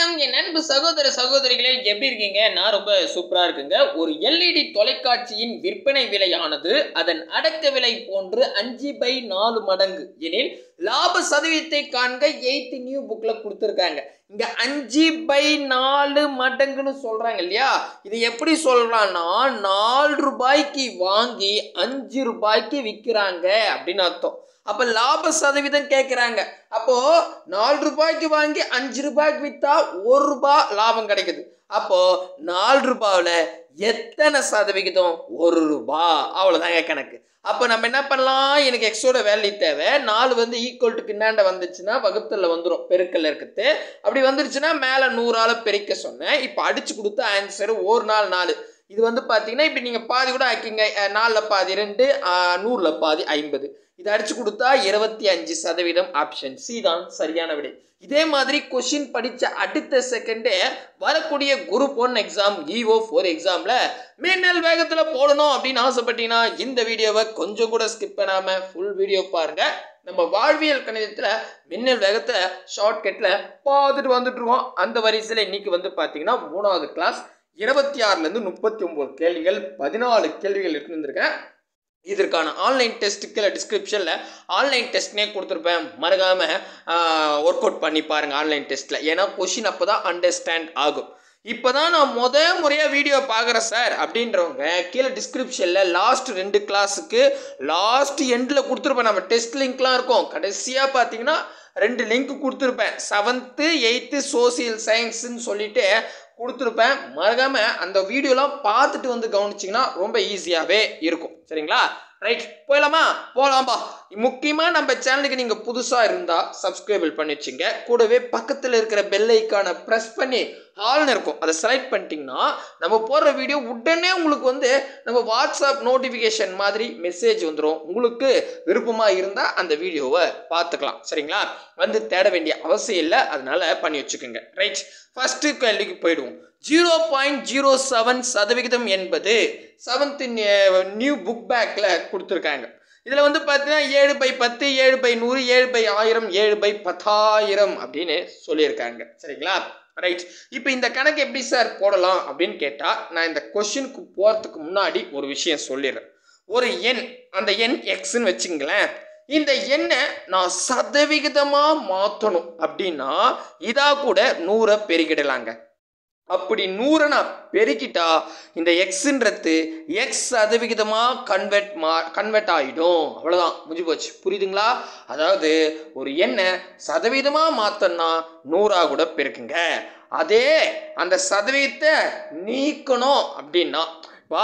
வணக்கம் என் அன்பு சகோதர சகோதரிகளே எப்படி இருக்கீங்க நான் ரொம்ப சூப்பரா இருக்குங்க ஒரு எல்இடி தொலைக்காட்சியின் விற்பனை விலையானது அதன் அடக்க விலை போன்று அஞ்சு பை நாலு மடங்கு எனில் லாப சதவீதத்தை காண்க எயித் நியூ புக்ல கொடுத்துருக்காங்க இங்க அஞ்சு பை நாலு மடங்குன்னு சொல்றாங்க இல்லையா இது எப்படி சொல்றான்னா நாலு ரூபாய்க்கு வாங்கி அஞ்சு ரூபாய்க்கு விற்கிறாங்க அப்படின்னு அர்த்தம் அப்ப லாப சதவீதம் கேட்குறாங்க அப்போ நாலு ரூபாய்க்கு வாங்கி அஞ்சு ரூபாய்க்கு வித்தா ஒரு ரூபாய் லாபம் கிடைக்குது அப்போ நாலு ரூபாவில் எத்தனை சதவிகிதம் ஒரு ரூபா அவ்வளோதாங்க கணக்கு அப்போ நம்ம என்ன பண்ணலாம் எனக்கு எக்ஸோட வேல்யூ தேவை நாலு வந்து ஈக்குவல் டு பின்னாண்ட வந்துச்சுன்னா வகுத்தில் வந்துடும் பெருக்கல்ல இருக்கிறது அப்படி வந்துருச்சுன்னா மேலே நூறால் பெருக்க சொன்னேன் இப்போ அடிச்சு கொடுத்த ஆன்சர் ஒரு நாள் நாலு இது வந்து பார்த்தீங்கன்னா இப்படி நீங்கள் பாதி கூட ஆக்கிங்க அஹ், நாலில் பாதி ரெண்டு அஹ், நூறில் பாதி ஐம்பது இது அடிச்சு கொடுத்தா இருபத்தி அஞ்சு சதவீதம் ஆப்ஷன் சி தான் சரியான விடை இதே மாதிரி கொஷின் படித்த அடுத்த செகண்டே வரக்கூடிய group one exam EO four எக்ஸாமில் மின்னல் வேகத்தில் போடணும் அப்படின்னு ஆசைப்பட்டீங்கன்னா இந்த வீடியோவை கொஞ்சம் கூட ஸ்கிப் பண்ணாமல் ஃபுல் வீடியோ பாருங்க நம்ம வாழ்வியல் கணிதத்தில் மின்னல் வேகத்தை ஷார்ட்கட்டில் பார்த்துட்டு வந்துட்டு இருக்கோம் அந்த வரிசையில் இன்னைக்கு வந்து பார்த்தீங்கன்னா மூணாவது கிளாஸ் இருபத்தி ஆறுலேருந்து முப்பத்தி ஒம்பது கேள்விகள் பதினாலு கேள்விகள் இருந்திருக்கேன் இதற்கான ஆன்லைன் டெஸ்ட்டுக்கு டிஸ்கிரிப்ஷனில் ஆன்லைன் டெஸ்ட்னே கொடுத்துருப்பேன் மறக்காமல் ஒர்க் அவுட் பண்ணி பாருங்கள் ஆன்லைன் டெஸ்ட்டில் ஏன்னா கொஷின் அப்போ தான் அண்டர்ஸ்டாண்ட் ஆகும் இப்போ தான் நான் முத முறையாக வீடியோ பார்க்குறேன் சார் அப்படின்றவங்க கீழே டிஸ்கிரிப்ஷனில் லாஸ்ட் ரெண்டு கிளாஸுக்கு லாஸ்ட் எண்டில் கொடுத்துருப்பேன் நம்ம டெஸ்ட் லிங்க்லாம் இருக்கும் கடைசியாக பார்த்தீங்கன்னா ரெண்டு லிங்க் கொடுத்துருப்பேன் செவன்த்து எயித்து சோசியல் சயின்ஸுன்னு சொல்லிட்டு கொடுத்துருப்பேன் மறக்காம அந்த வீடியோலாம் பார்த்துட்டு வந்து கவனிச்சிங்கன்னா ரொம்ப ஈஸியாகவே இருக்கும் சரிங்களா ரைட் போயிடலாமா போகலாம்பா முக்கியமாக நம்ம சேனலுக்கு நீங்கள் புதுசாக இருந்தால் சப்ஸ்கிரைபிள் பண்ணி வச்சுங்க கூடவே பக்கத்தில் இருக்கிற பெல் ஐக்கானை ப்ரெஸ் பண்ணி ஆல்னு இருக்கும் அதை செலக்ட் பண்ணிட்டீங்கன்னா நம்ம போடுற வீடியோ உடனே உங்களுக்கு வந்து நம்ம வாட்ஸ்அப் நோட்டிஃபிகேஷன் மாதிரி மெசேஜ் வந்துடும் உங்களுக்கு விருப்பமாக இருந்தால் அந்த வீடியோவை பார்த்துக்கலாம் சரிங்களா வந்து தேட வேண்டிய அவசியம் இல்லை அதனால பண்ணி வச்சுக்கோங்க ரைட் ஃபஸ்ட்டு கேள்விக்கு போயிடுவோம் ஜீரோ பாயிண்ட் ஜீரோ செவன் சதவிகிதம் என்பது செவன்த் நியூ புக் பேக்கில் கொடுத்துருக்காங்க இதில் வந்து பார்த்தீங்கன்னா ஏழு பை பத்து ஏழு பை நூறு ஏழு பை ஆயிரம் ஏழு பை பத்தாயிரம் அப்படின்னு சொல்லியிருக்காங்க சரிங்களா ரைட் இப்போ இந்த கணக்கு எப்படி சார் போடலாம் அப்படின்னு கேட்டால் நான் இந்த கொஷினுக்கு போகிறதுக்கு முன்னாடி ஒரு விஷயம் சொல்லிடுறேன் ஒரு எண் அந்த எண் எக்ஸ்ன்னு வச்சுங்களேன் இந்த எண்ணை நான் சதவிகிதமாக மாற்றணும் அப்படின்னா இதாக கூட நூறை பெருக்கிடலாங்க அப்படி நூறை நான் பெருக்கிட்டா இந்த எக்ஸுன்றது எக்ஸ் சதவிகிதமாக கன்வெர்ட் மா கன்வெர்ட் ஆகிடும் அவ்வளோதான் முடிஞ்சு போச்சு புரியுதுங்களா அதாவது ஒரு எண்ணை சதவீதமாக மாற்றணும்னா நூறாக கூட பெருக்குங்க அதே அந்த சதவீதத்தை நீக்கணும் அப்படின்னா வா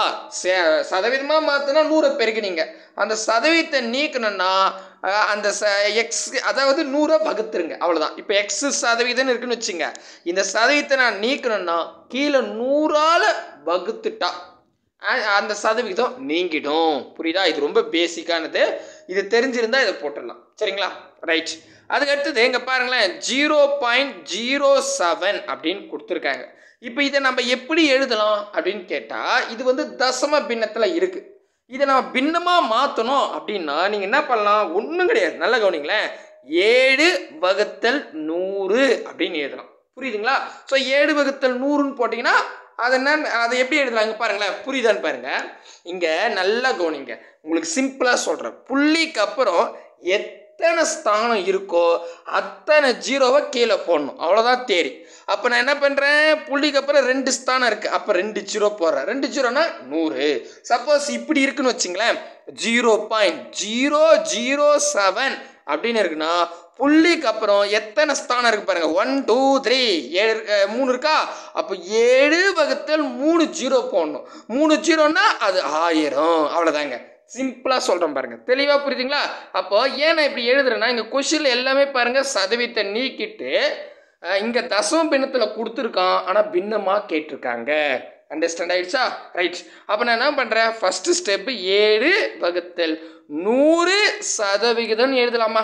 சதவீதமாக மாற்றினா நூறை பெருக்கினீங்க அந்த சதவீதத்தை நீக்கணும்னா அஹ், அந்த ச எக்ஸ் அதாவது நூறை வகுத்துருங்க அவ்வளோதான் இப்போ எக்ஸ் சதவீதம்னு இருக்குன்னு வச்சுங்க இந்த சதவீதத்தை நான் நீக்கணும்னா கீழே நூறால் வகுத்துட்டா அ- அந்த சதவிகிதம் நீங்கிடும் புரியுதா இது ரொம்ப பேசிக்கானது இது தெரிஞ்சிருந்தா இதை போட்டுடலாம் சரிங்களா ரைட் அதுக்கு அடுத்தது எங்க பாருங்களேன் ஜீரோ பாயிண்ட் ஜீரோ செவன் அப்படின்னு கொடுத்துருக்காங்க இப்போ இதை நம்ம எப்படி எழுதலாம் அப்படின்னு கேட்டால் இது வந்து தசம பின்னத்தில் இருக்கு இதை நம்ம பின்னமாக மாற்றணும் அப்படின்னா நீங்கள் என்ன பண்ணலாம் ஒன்றும் கிடையாது நல்லா கவனிங்களேன் ஏழு வகுத்தல் நூறு அப்படின்னு எழுதலாம் புரியுதுங்களா ஸோ ஏழு வகுத்தல் நூறுன்னு போட்டிங்கன்னா அது என்ன அதை எப்படி எழுதலாம் இங்கே பாருங்களேன் புரியுதான்னு பாருங்க இங்கே நல்லா கவனிங்க உங்களுக்கு சிம்பிளாக சொல்கிறேன் புள்ளிக்கு அப்புறம் எத்தனை ஸ்தானம் இருக்கோ அத்தனை ஜீரோவை கீழே போடணும் அவ்வளோதான் தேரி அப்போ நான் என்ன பண்ணுறேன் புள்ளிக்கு அப்புறம் ரெண்டு ஸ்தானம் இருக்குது அப்போ ரெண்டு ஜீரோ போடுறேன் ரெண்டு ஜீரோனா நூறு சப்போஸ் இப்படி இருக்குன்னு வச்சுங்களேன் zero point zero zero seven அப்படின்னு இருக்குன்னா புள்ளிக்கு அப்புறம் எத்தனை ஸ்தானம் இருக்கு பாருங்க ஒன் டூ த்ரீ ஏழு அஹ், மூணு இருக்கா அப்போ ஏழு வகுத்தல் மூணு ஜீரோ போடணும் மூணு ஜீரோன்னா அது ஆயிரம் அவ்வளோதாங்க சிம்பிளாக சொல்கிறேன் பாருங்க தெளிவாக புரியுதுங்களா அப்போ ஏன் நான் இப்படி எழுதுறேன்னா இங்கே கொஷினில் எல்லாமே பாருங்க சதவீதத்தை நீக்கிட்டு இங்கே தசம பின்னத்தில் கொடுத்துருக்கான் ஆனால் பின்னமாக கேட்டிருக்காங்க அண்டர்ஸ்டாண்ட் ஆயிடுச்சா ரைட் அப்போ நான் என்ன பண்ணுறேன் ஃபஸ்ட்டு ஸ்டெப்பு ஏழு வகுத்தல் நூறு சதவிகிதம்னு எழுதலாமா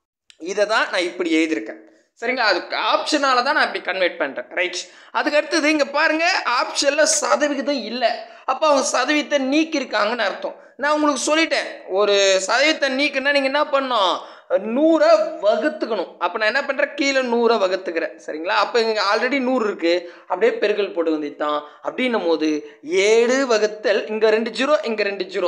இதை தான் நான் இப்படி எழுதியிருக்கேன் சரிங்களா அதுக்கு ஆப்ஷனால தான் நான் இப்படி கன்வெர்ட் பண்ணுறேன் ரைட் அதுக்கு அடுத்தது இங்கே பாருங்க ஆப்ஷனில் சதவிகிதம் இல்லை அப்போ அவங்க சதவீதத்தை நீக்கியிருக்காங்கன்னு அர்த்தம் நான் உங்களுக்கு சொல்லிட்டேன் ஒரு சதவீதத்தை நீக்குன்னா நீங்கள் என்ன பண்ணணும் நூறை வகுத்துக்கணும் அப்போ நான் என்ன பண்ணுறேன் கீழே நூறை வகுத்துக்கிறேன் சரிங்களா அப்போ இங்கே ஆல்ரெடி நூறு இருக்குது அப்படியே பெருக்கல் போட்டு வந்துட்டான் அப்படின்னும் போது ஏழு வகுத்தல் இங்கே ரெண்டு ஜீரோ இங்கே ரெண்டு ஜீரோ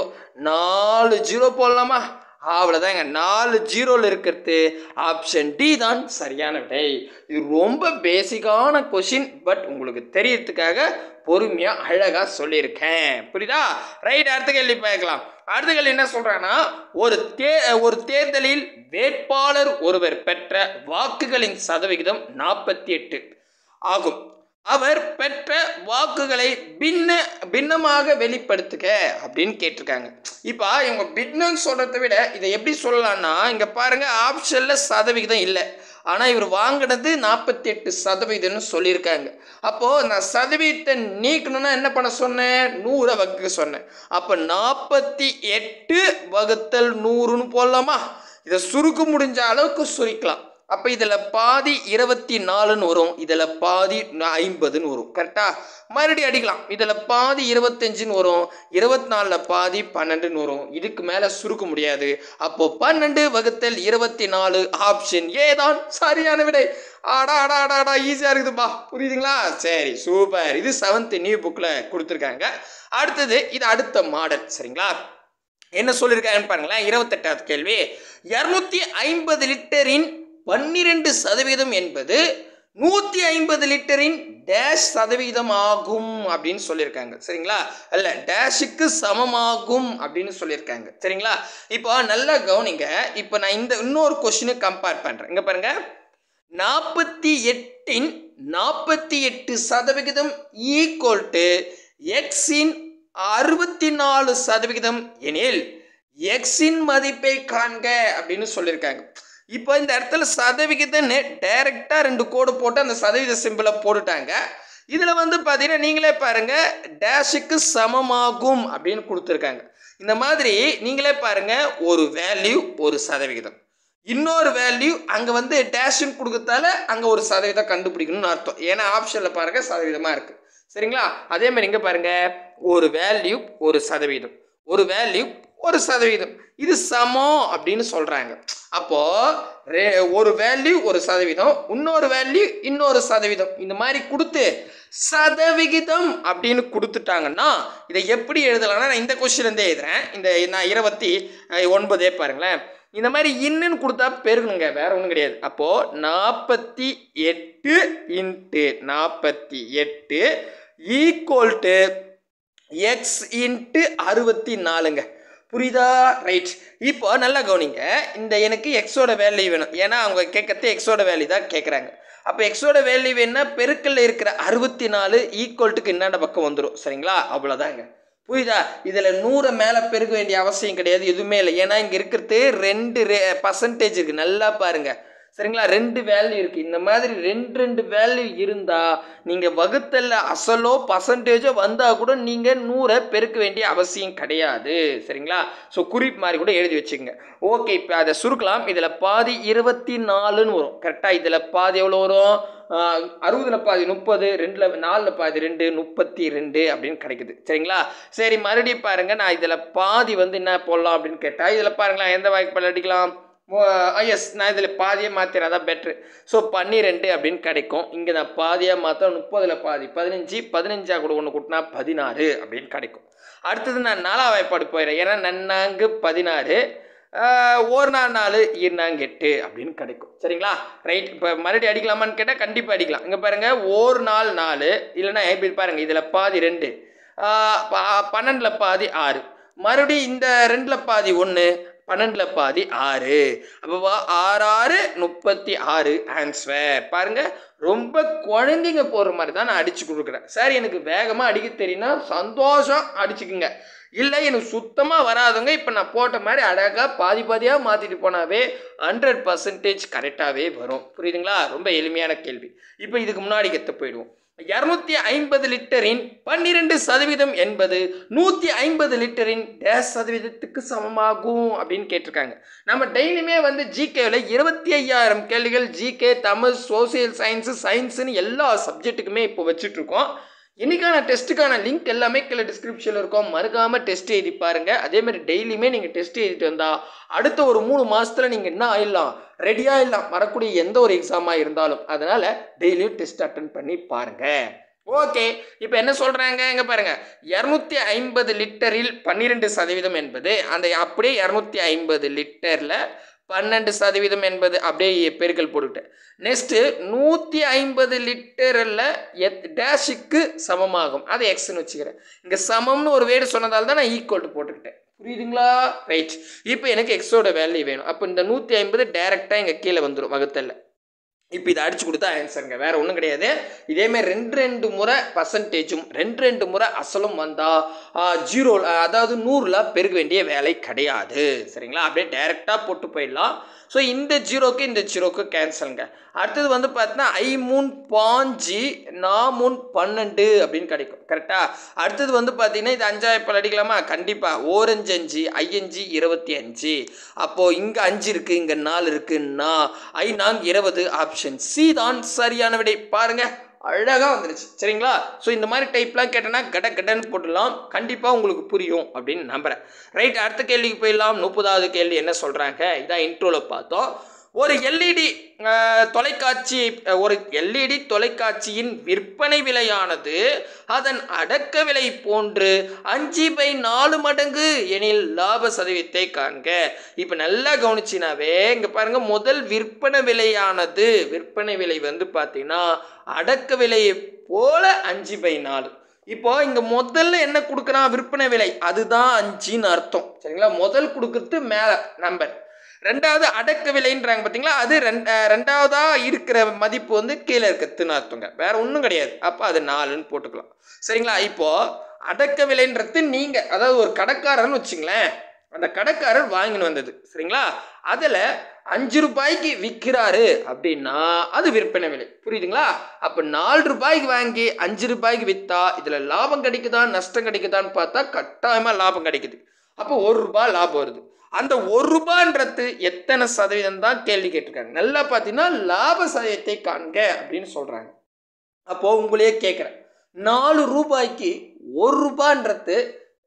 நாலு ஜீரோ போடலாமா அவ்வளோதாங்க நாலு ஜீரோவில் இருக்கிறது ஆப்ஷன் டி தான் சரியான விடை இது ரொம்ப பேசிக்கான கொஷின் பட் உங்களுக்கு தெரியறதுக்காக பொறுமையாக அழகாக சொல்லியிருக்கேன் புரியுதா ரைட் அடுத்த கேள்வி பார்க்கலாம் அடுத்த கேள்வி என்ன சொல்கிறாங்கன்னா ஒரு தே ஒரு தேர்தலில் வேட்பாளர் ஒருவர் பெற்ற வாக்குகளின் சதவிகிதம் நாற்பத்தி எட்டு ஆகும் அவர் பெற்ற வாக்குகளை பின்ன பின்னமாக வெளிப்படுத்துக அப்படின்னு கேட்டிருக்காங்க இப்போ இவங்க பின்னன்னு சொல்கிறத விட இதை எப்படி சொல்லலாம்னா இங்கே பாருங்க ஆப்ஷனில் சதவிகிதம் இல்லை ஆனால் இவர் வாங்கினது நாற்பத்தி எட்டு சதவீதம்னு சொல்லியிருக்காங்க அப்போது நான் சதவீதத்தை நீக்கணும்னா என்ன பண்ண சொன்னேன் நூறை வகுக்க சொன்னேன் அப்போ நாற்பத்தி எட்டு வகுத்தல் நூறுன்னு போடலாமா இதை சுருக்க முடிஞ்ச அளவுக்கு சுருக்கலாம் அப்போ இதில் பாதி இருபத்தி நாலுன்னு வரும் இதில் பாதி ஐம்பதுன்னு வரும் கரெக்டா மறுபடியும் அடிக்கலாம் இதில் பாதி இருபத்தஞ்சுன்னு வரும் இருபத்தி நாலில் பாதி பன்னெண்டுன்னு வரும் இதுக்கு மேலே சுருக்க முடியாது அப்போ பன்னெண்டு வகுத்தல் இருபத்தி நாலு ஆப்ஷன் ஏ தான் சரியான விடை ஆடா ஆடா ஆடா ஆடா ஈஸியாக இருக்குதுப்பா புரியுதுங்களா சரி சூப்பர் இது செவன்த் நியூ புக்கில் கொடுத்துருக்காங்க அடுத்தது இது அடுத்த மாடல் சரிங்களா என்ன சொல்லியிருக்காங்கன்னு பாருங்களேன் இருபத்தெட்டாவது கேள்வி இரநூத்தி ஐம்பது லிட்டரின் பன்னிரெண்டு சதவீதம் என்பது நூற்றி ஐம்பது லிட்டரின் டேஷ் சதவீதம் ஆகும் அப்படின்னு சொல்லியிருக்காங்க சரிங்களா அல்ல டேஷுக்கு சமமாகும் அப்படின்னு சொல்லியிருக்காங்க சரிங்களா இப்போ நல்லா கவனிங்க இப்போ நான் இந்த இன்னொரு கொஷினை கம்பேர் பண்ணுறேன் இங்கே பாருங்க நாற்பத்தி எட்டின் நாற்பத்தி எட்டு சதவிகிதம் ஈக்குவல் டு எக்ஸின் அறுபத்தி நாலு சதவிகிதம் எனில் எக்ஸின் மதிப்பை காண்க அப்படின்னு சொல்லியிருக்காங்க இப்போ இந்த இடத்துல சதவிகிதம்னு டைரெக்டாக ரெண்டு கோடு போட்டு அந்த சதவீத சிம்பிளை போட்டுட்டாங்க இதில் வந்து பார்த்தீங்கன்னா நீங்களே பாருங்கள் டேஷுக்கு சமமாகும் அப்படின்னு கொடுத்துருக்காங்க இந்த மாதிரி நீங்களே பாருங்கள் ஒரு வேல்யூ ஒரு சதவிகிதம் இன்னொரு வேல்யூ அங்கே வந்து டேஷுன்னு கொடுக்கறதால அங்கே ஒரு சதவீதம் கண்டுபிடிக்கணும்னு அர்த்தம் ஏன்னா ஆப்ஷனில் பாருங்கள் சதவீதமாக இருக்குது சரிங்களா அதே மாதிரி இங்கே பாருங்கள் ஒரு வேல்யூ ஒரு சதவீதம் ஒரு வேல்யூ ஒரு சதவீதம் இது சமம் அப்படின்னு சொல்கிறாங்க அப்போது ஒரு வேல்யூ ஒரு சதவீதம் இன்னொரு வேல்யூ இன்னொரு சதவீதம் இந்த மாதிரி கொடுத்து சதவிகிதம் அப்படின்னு கொடுத்துட்டாங்கன்னா இதை எப்படி எழுதலாம்னா நான் இந்த கொஸ்டின்லேருந்தே எழுதுறேன் இந்த நான் இருபத்தி அஹ், ஒன்பதே பாருங்களேன் இந்த மாதிரி இன்னுன்னு கொடுத்தா பெருகணுங்க வேற ஒன்றும் கிடையாது அப்போது நாற்பத்தி எட்டு இன்ட்டு நாற்பத்தி எட்டு ஈக்குவல் டு எக்ஸ் இன்ட்டு அறுபத்தி நாலுங்க புரியுதா ரைட் இப்போ நல்லா கவனிங்க இந்த எனக்கு எக்ஸோட வேல்யூ வேணும் ஏன்னா அவங்க கேட்கறது எக்ஸோட வேல்யூ தான் கேட்குறாங்க அப்போ எக்ஸோட வேல்யூ வேணும்னா பெருக்கல்ல இருக்கிற அறுபத்தி நாலு ஈக்குவல்ட்டுக்கு என்னென்ன பக்கம் வந்துடும் சரிங்களா அவ்வளோதாங்க புரியுதா இதில் நூறை மேலே பெருக்க வேண்டிய அவசியம் கிடையாது எதுவுமே இல்லை ஏன்னா இங்கே இருக்கிறது ரெண்டு பர்சன்டேஜ் இருக்குது நல்லா பாருங்கள் சரிங்களா ரெண்டு வேல்யூ இருக்குது இந்த மாதிரி ரெண்டு ரெண்டு வேல்யூ இருந்தால் நீங்கள் வகுத்தல்ல அசலோ பர்சன்டேஜோ வந்தால் கூட நீங்கள் நூறை பெருக்க வேண்டிய அவசியம் கிடையாது சரிங்களா ஸோ குறிப்பு மாதிரி கூட எழுதி வச்சுக்கோங்க ஓகே இப்போ அதை சுருக்கலாம் இதில் பாதி இருபத்தி நாலுன்னு வரும் கரெக்டாக இதில் பாதி எவ்வளோ வரும் அறுபதில் பாதி முப்பது ரெண்டில் நாலில் பாதி ரெண்டு முப்பத்தி ரெண்டு அப்படின்னு கிடைக்குது சரிங்களா சரி மறுபடியும் பாருங்கள் நான் இதில் பாதி வந்து என்ன போடலாம் அப்படின்னு கேட்டால் இதில் பாருங்களேன் எந்த வாய்ப்பால் அடிக்கலாம் எஸ் நான் இதில் பாதியே மாற்றிடுறேன் அதான் பெட்ரு ஸோ பன்னிரெண்டு அப்படின்னு கிடைக்கும் இங்கே நான் பாதியாக மாற்ற முப்பதில் பாதி பதினஞ்சு பதினஞ்சா கூட ஒன்று கூட்டினா பதினாறு அப்படின்னு கிடைக்கும் அடுத்தது நான் நாலா வாய்ப்பாடு போயிடுறேன் ஏன்னா நன்னாங்கு பதினாறு ஆஹ், ஒரு நாள் நாலு ஈர்னாங்க எட்டு அப்படின்னு கிடைக்கும் சரிங்களா ரைட் இப்போ மறுபடியும் அடிக்கலாமான்னு கேட்டால் கண்டிப்பாக அடிக்கலாம் இங்கே பாருங்கள் ஒரு நாள் நாலு இல்லைன்னா இப்படி பாருங்கள் இதில் பாதி ரெண்டு ஆஹ், ப- பன்னெண்டில் பாதி ஆறு மறுபடியும் இந்த ரெண்டில் பாதி ஒன்று பன்னெண்டில் பாதி ஆறு அப்போ ஆறு ஆறு முப்பத்தி ஆறு ஆன்சர் பாருங்க ரொம்ப குழந்தைங்க போடுற மாதிரி தான் நான் அடிச்சு கொடுக்குறேன் சார் எனக்கு வேகமாக அடிக்க தெரியும்னா சந்தோஷம் அடிச்சுக்குங்க இல்லை எனக்கு சுத்தமாக வராதுங்க இப்போ நான் போட்ட மாதிரி அழகாக பாதி பாதியாக மாற்றிட்டு போனாவே ஹண்ட்ரட் பர்சன்டேஜ் கரெக்டாகவே வரும் புரியுதுங்களா ரொம்ப எளிமையான கேள்வி இப்போ இதுக்கு முன்னாடி கற்று போயிடுவோம் இரநூத்தி ஐம்பது லிட்டரின் பன்னிரெண்டு சதவீதம் என்பது நூற்றி ஐம்பது லிட்டரின் டேஷ் சதவீதத்துக்கு சமமாகும் அப்படின்னு கேட்டிருக்காங்க நம்ம டெய்லியுமே வந்து ஜிகேவில் இருபத்தி ஐயாயிரம் கேள்விகள் ஜிகே தமிழ் சோசியல் சயின்ஸு சயின்ஸுன்னு எல்லா சப்ஜெக்ட்டுக்குமே இப்போ வச்சுட்ருக்கோம் இன்னைக்கான டெஸ்ட்டுக்கான லிங்க் எல்லாமே கீழே டிஸ்கிரிப்ஷனில் இருக்கும் மறக்காமல் டெஸ்ட் எழுதி பாருங்கள் அதே மாதிரி டெய்லியுமே நீங்கள் டெஸ்ட் எழுதிட்டு வந்தால் அடுத்த ஒரு மூணு மாதத்தில் நீங்கள் என்ன ஆயிடலாம் ரெடியாக ஆயிடலாம் வரக்கூடிய எந்த ஒரு எக்ஸாமாக இருந்தாலும் அதனால் டெய்லியும் டெஸ்ட் அட்டன் பண்ணி பாருங்கள் ஓகே இப்போ என்ன சொல்கிறாங்க இங்கே பாருங்கள் இரநூத்தி ஐம்பது லிட்டரில் பன்னிரெண்டு சதவீதம் என்பது அந்த அப்படியே இரநூத்தி ஐம்பது லிட்டரில் பன்னெண்டு சதவீதம் என்பது அப்படியே பெருக்கல் போட்டுக்கிட்டேன் நெக்ஸ்ட்டு நூற்றி ஐம்பது லிட்டரில் எத் டேஷுக்கு சமமாகும் அதை எக்ஸ்னு வச்சுக்கிறேன் இங்கே சமம்னு ஒரு வேர்டு சொன்னதால் தான் நான் ஈக்குவல் போட்டுக்கிட்டேன் புரியுதுங்களா ரைட் இப்போ எனக்கு எக்ஸோட வேல்யூ வேணும் அப்போ இந்த நூற்றி ஐம்பது டேரெக்டாக இங்கே கீழே வந்துடும் வகுத்தல்ல இப்போ இதை அடிச்சு கொடுத்தா ஆன்சருங்க வேற ஒன்றும் கிடையாது இதேமாதிரி ரெண்டு ரெண்டு முறை பர்சன்டேஜும் ரெண்டு ரெண்டு முறை அசலும் வந்தால் ஜீரோ அதாவது நூறில் பெருக வேண்டிய வேலை கிடையாது சரிங்களா அப்படியே டைரெக்டாக போட்டு போயிடலாம் ஸோ இந்த ஜீரோக்கு இந்த ஜீரோக்கு கேன்சலுங்க அடுத்தது வந்து பார்த்தீங்கன்னா ஐ மூணு பாஞ்சு நா மூணு பன்னெண்டு அப்படின்னு கிடைக்கும் கரெக்டாக அடுத்தது வந்து பார்த்தீங்கன்னா இது அஞ்சாயிரம் அடிக்கலாமா கண்டிப்பாக ஓரஞ்சு அஞ்சு ஐயஞ்சு இருபத்தி அஞ்சு அப்போது இங்கே அஞ்சு இருக்குது இங்கே நாலு இருக்குன்னா ஐ நான்கு இருபது ஆப்ஷன் சி தான் சரியான விடை பாருங்கள் அழகாக வந்துருச்சு சரிங்களா ஸோ இந்த மாதிரி டைப்லாம் கேட்டேன்னா கட கடன்னு போட்டுடலாம் கண்டிப்பாக உங்களுக்கு புரியும் அப்படின்னு நம்புகிறேன் ரைட் அடுத்த கேள்விக்கு போயிடலாம் முப்பதாவது கேள்வி என்ன சொல்கிறாங்க இதான் இன்ட்ரோவில் பார்த்தோம் ஒரு எல்இடி தொலைக்காட்சி ஒரு எல்இடி தொலைக்காட்சியின் விற்பனை விலையானது அதன் அடக்க விலை போன்று அஞ்சு பை நாலு மடங்கு எனில் லாப சதவீதத்தை காண்க இப்போ நல்லா கவனிச்சினாவே இங்கே பாருங்க முதல் விற்பனை விலையானது விற்பனை விலை வந்து பார்த்தீங்கன்னா அடக்க விலையை போல அஞ்சு பை நாலு இப்போ இங்க முதல்ல என்ன கொடுக்குறான் விற்பனை விலை அதுதான் அஞ்சுன்னு அர்த்தம் சரிங்களா முதல் கொடுக்கறது மேல நம்பர் ரெண்டாவது அடக்க விலைன்றாங்க பார்த்தீங்களா அது ரெண்ட் ரெண்டாவதா இருக்கிற மதிப்பு வந்து கீழே இருக்கிறதுன்னு அர்த்தங்க வேற ஒன்றும் கிடையாது அப்போ அது நாலுன்னு போட்டுக்கலாம் சரிங்களா இப்போ அடக்க விலைன்றது நீங்க அதாவது ஒரு கடைக்காரர்னு வச்சுங்களேன் அந்த கடைக்காரர் வாங்கின்னு வந்தது சரிங்களா அதில் அஞ்சு ரூபாய்க்கு விற்கிறாரு அப்படின்னா அது விற்பனை விலை புரியுதுங்களா அப்போ நாலு ரூபாய்க்கு வாங்கி அஞ்சு ரூபாய்க்கு விற்றா இதில் லாபம் கிடைக்குதா நஷ்டம் கிடைக்குதான்னு பார்த்தா கட்டாயமாக லாபம் கிடைக்குது அப்போ ஒரு ரூபாய் லாபம் வருது அந்த ஒரு ரூபான்றது எத்தனை சதவீதம் தான் கேள்வி கேட்டிருக்காங்க நல்லா பார்த்தீங்கன்னா லாப சதவீதத்தை காண்க அப்படின்னு சொல்கிறாங்க அப்போது உங்களையே கேட்குறேன் நாலு ரூபாய்க்கு ஒரு ரூபான்றது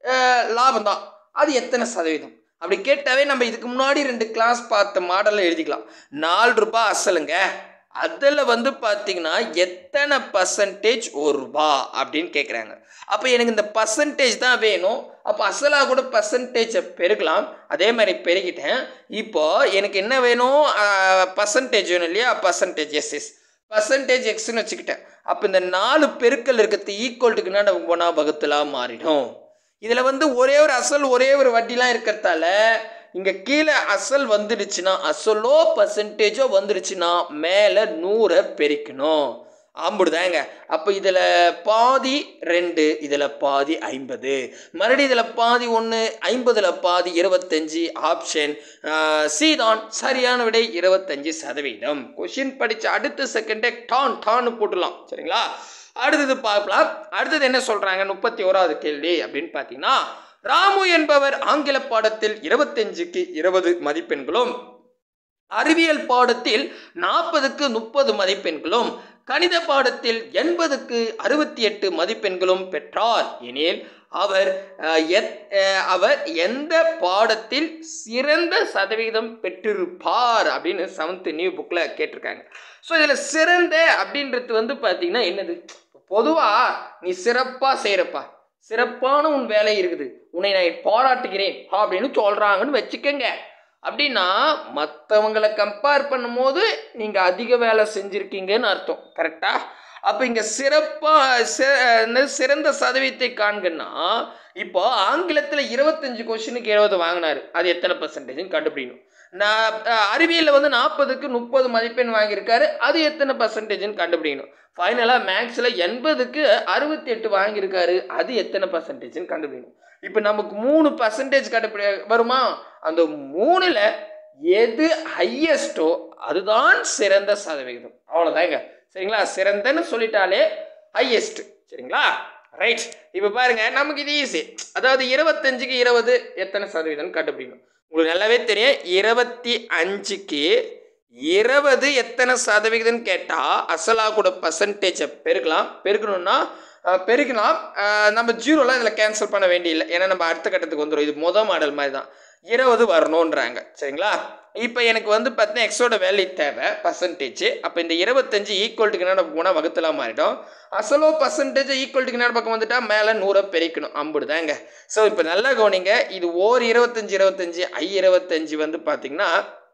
லாபம் தான் அது எத்தனை சதவீதம் அப்படி கேட்டாவே நம்ம இதுக்கு முன்னாடி ரெண்டு கிளாஸ் பார்த்த மாடலில் எழுதிக்கலாம் நாலு ரூபாய் அசலுங்க அதில் வந்து பார்த்தீங்கன்னா எத்தனை பர்சன்டேஜ் ஒரு ரூபா அப்படின்னு கேட்குறாங்க அப்போ எனக்கு இந்த பர்சன்டேஜ் தான் வேணும் அப்போ அசலாக கூட பர்சன்டேஜை பெருக்கலாம் அதே மாதிரி பெருகிட்டேன் இப்போ எனக்கு என்ன வேணும் பர்சன்டேஜ் வேணும் இல்லையா பர்சன்டேஜ் எஸ் எஸ் பர்சன்டேஜ் எக்ஸ்னு வச்சுக்கிட்டேன் அப்போ இந்த நாலு பெருக்கல் இருக்கிறது ஈக்குவல்ட்டுக்குன்னா நம்ம போனால் வகுத்தலாக மாறிடும் இதில் வந்து ஒரே ஒரு அசல் ஒரே ஒரு வட்டிலாம் இருக்கிறதால இங்கே கீழே அசல் வந்துடுச்சுன்னா அசலோ பர்சன்டேஜோ வந்துடுச்சுன்னா மேலே நூறை பெருக்கணும் ஆம்பிடுதாங்க அப்போ இதில் பாதி ரெண்டு இதில் பாதி ஐம்பது மறுபடியும் இதில் பாதி ஒன்று ஐம்பதில் பாதி இருபத்தஞ்சி ஆப்ஷன் சி தான் சரியான விடை இருபத்தஞ்சி சதவீதம் கொஷின் படித்த அடுத்த செகண்டே டான் டான்னு போட்டுடலாம் சரிங்களா அடுத்தது பார்க்கலாம் அடுத்தது என்ன சொல்கிறாங்க முப்பத்தி ஓராவது கேள்வி அப்படின்னு பார்த்தீங்கன்னா ராமு என்பவர் ஆங்கில பாடத்தில் இருபத்தஞ்சுக்கு இருபது மதிப்பெண்களும் அறிவியல் பாடத்தில் நாற்பதுக்கு முப்பது மதிப்பெண்களும் கணித பாடத்தில் எண்பதுக்கு அறுபத்தி எட்டு மதிப்பெண்களும் பெற்றார் எனில் அவர் அவர் எந்த பாடத்தில் சிறந்த சதவிகிதம் பெற்றிருப்பார் அப்படின்னு செவன்த் நியூ புக்கில் கேட்டிருக்காங்க ஸோ இதில் சிறந்த அப்படின்றது வந்து பார்த்தீங்கன்னா என்னது பொதுவாக நீ சிறப்பாக செய்கிறப்பா சிறப்பான உன் வேலை இருக்குது உன்னை நான் பாராட்டுகிறேன் அப்படின்னு சொல்கிறாங்கன்னு வச்சுக்கோங்க அப்படின்னா மற்றவங்களை கம்பேர் பண்ணும்போது நீங்கள் அதிக வேலை செஞ்சுருக்கீங்கன்னு அர்த்தம் கரெக்டாக அப்போ இங்கே சிறப்பாக சிறந்த சதவீதத்தை காண்கன்னா இப்போ ஆங்கிலத்தில் இருபத்தஞ்சு கொஷினுக்கு இருபது வாங்கினார் அது எத்தனை பர்சன்டேஜ்னு கண்டுபிடிக்கணும் நான் அறிவியலில் வந்து நாற்பதுக்கு முப்பது மதிப்பெண் வாங்கியிருக்காரு அது எத்தனை பர்சன்டேஜ்னு கண்டுபிடிக்கணும் ஃபைனலாக மேக்ஸில் எண்பதுக்கு அறுபத்தி எட்டு வாங்கியிருக்காரு அது எத்தனை பர்சன்டேஜ்னு கண்டுபிடிக்கணும் இப்போ நமக்கு மூணு பர்சன்டேஜ் கண்டுபிடி வருமா அந்த மூணில் எது ஹையஸ்டோ அதுதான் சிறந்த சதவிகிதம் அவ்வளோதாங்க சரிங்களா சிறந்தன்னு சொல்லிட்டாலே ஹையஸ்ட் சரிங்களா ரைட் இப்போ பாருங்க நமக்கு இது ஈஸி அதாவது இருபத்தஞ்சுக்கு இருபது எத்தனை சதவீதம் கண்டுபிடிக்கணும் உங்களுக்கு நல்லாவே தெரியும் இருபத்தி அஞ்சுக்கு இருபது எத்தனை சதவிகிதம்னு கேட்டால் அசலாக கூட பர்சன்டேஜை பெருக்கலாம் பெருக்கணும்னா அஹ், பெருக்கலாம் அஹ், நம்ம ஜீரோலாம் இதில் கேன்சல் பண்ண வேண்டியதில்லை ஏன்னா நம்ம அடுத்த கட்டத்துக்கு வந்துடும் இது முத மாடல் மாதிரி தான் இருபது வரணுன்றாங்க சரிங்களா இப்போ எனக்கு வந்து பார்த்தீங்கன்னா எக்ஸோட வேல்யூ தேவை பர்சன்டேஜ் அப்போ இந்த இருபத்தஞ்சு ஈக்குவல்ட்டுக்கு என்ன போனால் வகுத்தலாம் மாறிடும் அசலோ பர்சன்டேஜ் ஈக்குவல்ட்டுக்கு என்ன பக்கம் வந்துட்டா மேலே நூறை பெருக்கணும் அம்புடுதாங்க ஸோ இப்போ நல்லா கவனிங்க இது ஓர் இருபத்தஞ்சு இருபத்தஞ்சு ஐ இருபத்தஞ்சு வந்து பார்த்தீங்கன்னா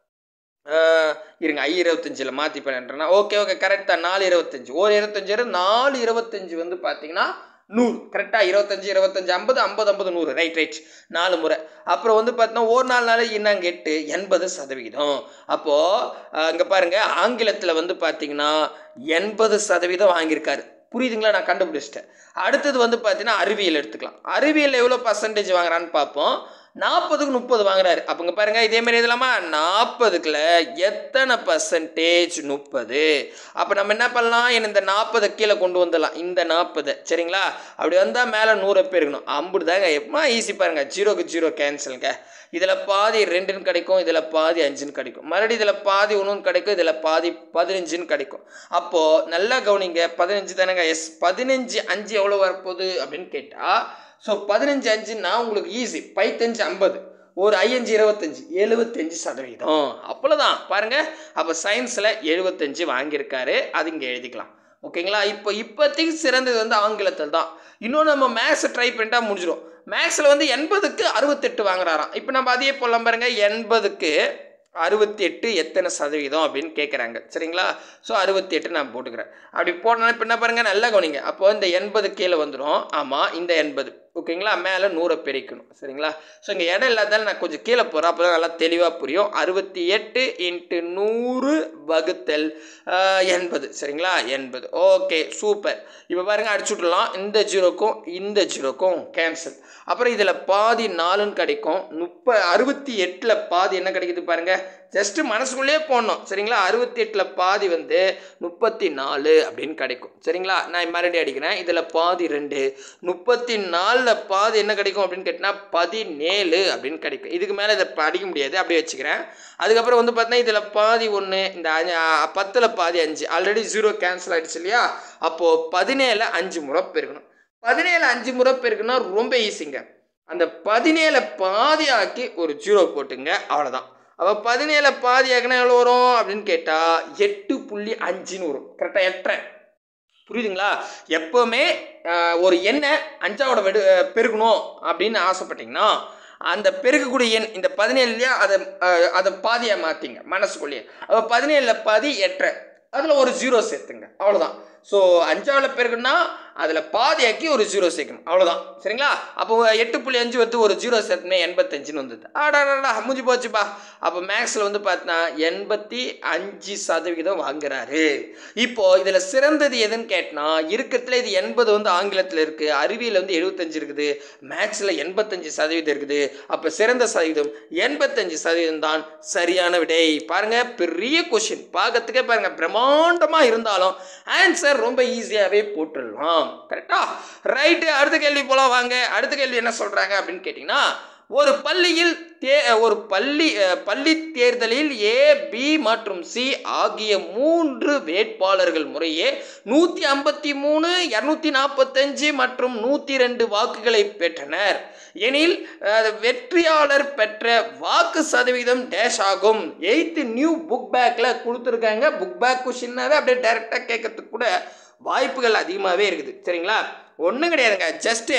ஆஹ், இருங்க ஐ இருபத்தஞ்சில் மாற்றி பண்ணுறேன்னா ஓகே ஓகே கரெக்ட் தான் நாலு இருபத்தஞ்சு ஒரு இருபத்தஞ்சு நாலு இருபத்தஞ்சு வந்து பார்த்தீங்கன்னா நூறு கரெக்டாக இருபத்தஞ்சு இருபத்தஞ்சு ஐம்பது ஐம்பது ஐம்பது நூறு ரைட் ரைட் நாலு முறை அப்புறம் வந்து பார்த்தீங்கன்னா ஒரு நாலு நாள் என்னங்க எட்டு எண்பது சதவிகிதம் அப்போது இங்கே பாருங்க ஆங்கிலத்தில் வந்து பார்த்தீங்கன்னா எண்பது சதவீதம் வாங்கியிருக்காரு புரியுதுங்களா நான் கண்டுபிடிச்சிட்டேன் அடுத்தது வந்து பார்த்தீங்கன்னா அறிவியல் எடுத்துக்கலாம் அறிவியல் எவ்வளோ பர்சன்டேஜ் வாங்குறான்னு பார்ப்போம் நாற்பதுக்கு முப்பது வாங்குறாரு அப்போங்க பாருங்க இதே மாதிரி இதெல்லாமா நாற்பதுக்குள்ள எத்தனை பர்சன்டேஜ் முப்பது அப்போ நம்ம என்ன பண்ணலாம் என்ன இந்த நாற்பதை கீழே கொண்டு வந்துடலாம் இந்த நாற்பது சரிங்களா அப்படி வந்தால் மேலே நூறு பேருக்கணும் அம்புடு தாங்க எப்பமா ஈஸி பாருங்க ஜீரோக்கு ஜீரோ கேன்சலுங்க இதில் பாதி ரெண்டுன்னு கிடைக்கும் இதில் பாதி அஞ்சுன்னு கிடைக்கும் மறுபடியும் இதில் பாதி ஒன்றுன்னு கிடைக்கும் இதில் பாதி பதினஞ்சுன்னு கிடைக்கும் அப்போது நல்லா கவனிங்க பதினஞ்சு தானேங்க எஸ் பதினஞ்சு அஞ்சு எவ்வளோ வரப்போகுது அப்படின்னு கேட்டால் ஸோ பதினஞ்சு அஞ்சுன்னா உங்களுக்கு ஈஸி பைத்தஞ்சு ஐம்பது ஒரு ஐயஞ்சு இருபத்தஞ்சு எழுபத்தஞ்சு சதவீதம் அவ்வளோதான் பாருங்க அப்போ சயின்ஸில் எழுபத்தஞ்சு வாங்கியிருக்காரு அது இங்கே எழுதிக்கலாம் ஓகேங்களா இப்போ இப்போதைக்கு சிறந்தது வந்து ஆங்கிலத்தில் தான் இன்னும் நம்ம மேக்ஸை ட்ரை பண்ணிட்டா முடிஞ்சிடும் மேக்ஸில் வந்து எண்பதுக்கு அறுபத்தெட்டு வாங்குறாராம் இப்போ நம்ம அதையே போடலாம் பாருங்க எண்பதுக்கு அறுபத்தி எட்டு எத்தனை சதவீதம் அப்படின்னு கேட்குறாங்க சரிங்களா ஸோ அறுபத்தி எட்டு நான் போட்டுக்கிறேன் அப்படி போடணும் இப்போ என்ன பாருங்க நல்லா கவனிங்க அப்போ இந்த எண்பது கீழே வந்துடும் ஆமாம் இந்த எண்பது ஓகேங்களா மேலே நூறை பெருக்கணும் சரிங்களா ஸோ இங்கே இடம் இல்லாதாலும் நான் கொஞ்சம் கீழே போகிறேன் அப்போ தான் நல்லா தெளிவாக புரியும் அறுபத்தி எட்டு இன்ட்டு நூறு வகுத்தல் ஆஹ், எண்பது சரிங்களா எண்பது ஓகே சூப்பர் இப்போ பாருங்க அடிச்சு விட்றலாம் இந்த ஜீரோக்கும் இந்த ஜீரோக்கும் கேன்சல் அப்புறம் இதில் பாதி நாலுன்னு கிடைக்கும் முப்ப அறுபத்தி எட்டில் பாதி என்ன கிடைக்குது பாருங்க ஜஸ்ட் மனசுக்குள்ளேயே போடணும் சரிங்களா அறுபத்தி எட்டில் பாதி வந்து முப்பத்தி நாலு அப்படின்னு கிடைக்கும் சரிங்களா நான் மறுபடியும் அடிக்கிறேன் இதில் பாதி ரெண்டு முப்பத்தி நாலில் பாதி என்ன கிடைக்கும் அப்படின்னு கேட்டினா பதினேழு அப்படின்னு கிடைக்கும் இதுக்கு மேலே இதை படிக்க முடியாது அப்படியே வச்சுக்கிறேன் அதுக்கப்புறம் வந்து பார்த்தீங்கன்னா இதில் பாதி ஒன்று இந்த அஞ்சு- அ- பத்தில் பாதி அஞ்சு ஆல்ரெடி ஜீரோ கேன்சல் ஆயிடுச்சு இல்லையா அப்போது பதினேழு அஞ்சு முறை பெருக்கணும் பதினேழு அஞ்சு முறை பெருக்குன்னா ரொம்ப ஈஸிங்க அந்த பதினேழை பாதி ஆக்கி ஒரு ஜீரோ போட்டுங்க அவ்வளோதான் அப்போ பதினேழு பாதி ஆக்கினா எவ்வளோ வரும் அப்படின்னு கேட்டால் எட்டு புள்ளி அஞ்சுன்னு வரும் கரெக்டாக எட்டரை புரியுதுங்களா எப்போவுமே ஆஹ், ஒரு எண்ணை அஞ்சாவோட வெடு அஹ், பெருக்கணும் அப்படின்னு ஆசைப்பட்டீங்கன்னா அந்த பெருக்கக்கூடிய எண் இந்த பதினேழுலையே அதை ஆஹ், அதை பாதியாக மாற்றிங்க மனசுக்குள்ளேயே அப்போ பதினேழில் பாதி எட்டரை அதில் ஒரு ஜீரோ சேர்த்துங்க அவ்வளோதான் ஸோ அஞ்சாவில் பெருக்குன்னா அதில் பாதியாக்கி ஒரு ஜீரோ சேர்க்கணும் அவ்வளோதான் சரிங்களா அப்போ எட்டு புள்ளி அஞ்சு வந்து ஒரு ஜீரோ சேர்த்துமே எண்பத்தஞ்சுன்னு வந்தது ஆடாடா முடிஞ்சு போச்சுப்பா அப்போ மேக்ஸில் வந்து பார்த்தீங்கன்னா எண்பத்தி அஞ்சு சதவிகிதம் வாங்குறாரு இப்போ இதில் சிறந்தது எதுன்னு கேட்டினா இருக்கிறதுல இது எண்பது வந்து ஆங்கிலத்தில் இருக்குது அறிவியல் வந்து எழுபத்தஞ்சு இருக்குது மேக்ஸில் எண்பத்தஞ்சு சதவீதம் இருக்குது அப்போ சிறந்த சதவீதம் எண்பத்தஞ்சு சதவீதம் தான் சரியான விடை பாருங்க பெரிய கொஷின் பார்க்கறதுக்கே பாருங்க பிரம்மாண்டமாக இருந்தாலும் ஆன்சர் ரொம்ப ஈஸியாகவே போட்டுடலாம் கரெக்டா ரைட்டு அடுத்த கேள்வி போலாம் வாங்க அடுத்த கேள்வி என்ன சொல்கிறாங்க அப்படின்னு கேட்டிங்கன்னா ஒரு பள்ளியில் தே ஒரு பள்ளி அஹ், பள்ளி தேர்தலில் ஏ பி மற்றும் சி ஆகிய மூன்று வேட்பாளர்கள் முறையே நூற்றி ஐம்பத்தி மூணு இரநூத்தி நாற்பத்தஞ்சு மற்றும் நூற்றி ரெண்டு வாக்குகளை பெற்றனர் எனில் அஹ், வெற்றியாளர் பெற்ற வாக்கு சதவீதம் டேஷ் ஆகும் எயித்து நியூ புக் பேக்கில் கொடுத்துருக்காங்க புக் பேக் கொஷின்னாவே அப்படியே டைரெக்டாக கேட்கறதுக்கு கூட வாய்ப்புகள் அதிகமாகவே இருக்குது சரிங்களா ஒன்றும் கிடையாதுங்க ஜஸ்ட்டு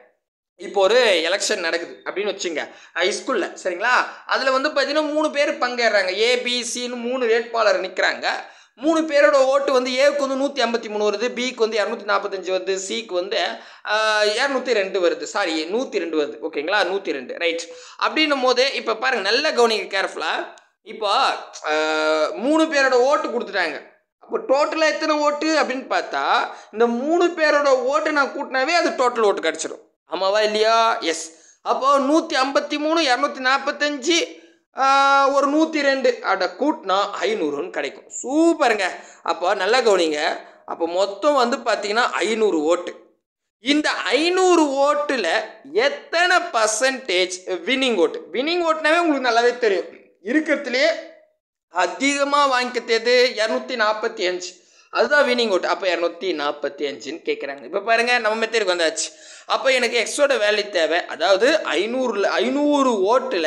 இப்போ ஒரு எலெக்ஷன் நடக்குது அப்படின்னு வச்சுங்க ஹைஸ்கூலில் சரிங்களா அதில் வந்து பார்த்தீங்கன்னா மூணு பேர் பங்கேறாங்க ஏபிசின்னு மூணு வேட்பாளர் நிற்கிறாங்க மூணு பேரோட ஓட்டு வந்து ஏவுக்கு வந்து நூற்றி ஐம்பத்தி மூணு வருது பிக்கு வந்து இரநூத்தி நாற்பத்தஞ்சு வருது சிக்கு வந்து இரநூத்தி ரெண்டு வருது சாரி நூற்றி ரெண்டு வருது ஓகேங்களா நூற்றி ரெண்டு ரைட் அப்படின்னும் போது இப்போ பாருங்கள் நல்ல கவனிங்க கேர்ஃபுல்லாக இப்போ ஆஹ், மூணு பேரோட ஓட்டு கொடுத்துட்டாங்க அப்போ டோட்டலாக எத்தனை ஓட்டு அப்படின்னு பார்த்தா இந்த மூணு பேரோட ஓட்டு நான் கூட்டினாவே அது டோட்டல் ஓட்டு கிடச்சிரும் ஆமாவா இல்லையா எஸ் அப்போ நூற்றி ஐம்பத்தி மூணு இரநூத்தி நாற்பத்தஞ்சு ஒரு நூற்றி ரெண்டு அட கூட்டினா ஐநூறுன்னு கிடைக்கும் சூப்பருங்க அப்போ நல்லா கவனிங்க அப்போ மொத்தம் வந்து பார்த்தீங்கன்னா ஐநூறு ஓட்டு இந்த ஐநூறு ஓட்டில் எத்தனை பர்சன்டேஜ் வின்னிங் ஓட்டு வின்னிங் ஓட்டுனாவே உங்களுக்கு நல்லாவே தெரியும் இருக்கிறதுலே அதிகமாக வாங்கிக்கிறது இரநூத்தி நாற்பத்தி அஞ்சு அதுதான் வினிங் ஓட்டு அப்போ இரநூத்தி நாற்பத்தி அஞ்சுன்னு கேட்குறாங்க இப்போ பாருங்கள் நம்ம மெத்தேடுக்கு வந்தாச்சு அப்போ எனக்கு எக்ஸோட வேல்யூ தேவை அதாவது ஐநூறுல ஐநூறு ஓட்டில்